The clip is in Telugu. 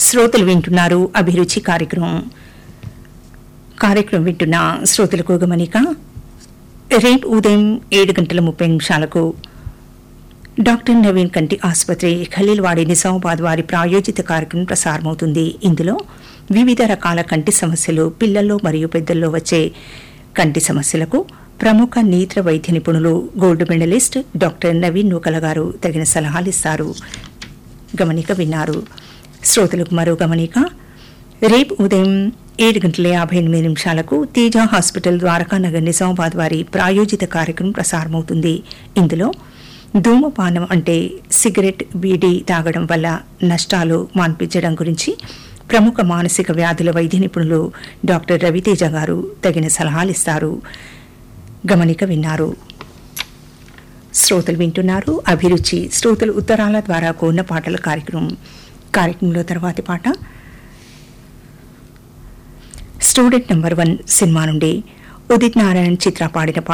శ్రోతలు వింటున్నారు అభిరుచి కార్యక్రమం కార్యక్రమం వింటున్న శ్రోతలకు గమనిక రేపు ఉదయం ఏడు గంటల ముప్పై నిమిషాలకు డాక్టర్ నవీన్ కంటి ఆసుపత్రి ఖలీల్వాడి నిజామాబాద్ వారి ప్రాయోజిత కార్యక్రమం ప్రసారమవుతుంది ఇందులో వివిధ రకాల కంటి సమస్యలు పిల్లల్లో మరియు పెద్దల్లో వచ్చే కంటి సమస్యలకు ప్రముఖ నేత్ర వైద్య నిపుణులు gold medalist doctor Naveen Nukala garu తగిన సలహాలు ఇస్తారు గమనిక విన్నారు శ్రోతలకు మరో గమనిక రేపు ఉదయం ఏడు గంటల యాభై ఎనిమిది నిమిషాలకు తేజ హాస్పిటల్ ద్వారకానగర్ నిజామాబాద్ వారి ప్రాయోజిత కార్యక్రమం ప్రసారమవుతుంది ఇందులో ధూమపానం అంటే సిగరెట్ బీడీ తాగడం వల్ల నష్టాలు మాన్పించడం గురించి ప్రముఖ మానసిక వ్యాధుల వైద్య నిపుణులు డాక్టర్ రవితేజ గారు తగిన సలహాలు ఇస్తారు గమనిక విన్నారు శ్రోతలు వింటున్నారు అభిరుచి శ్రోతలు ఉత్తరాల ద్వారా కోన్న పాటల కార్యక్రమం కార్యక్రమంలో తర్వాతి పాట స్టూడెంట్ నంబర్ వన్ సినిమా నుండి ఉదిత్ నారాయణ్ చిత్ర పాడిన పాట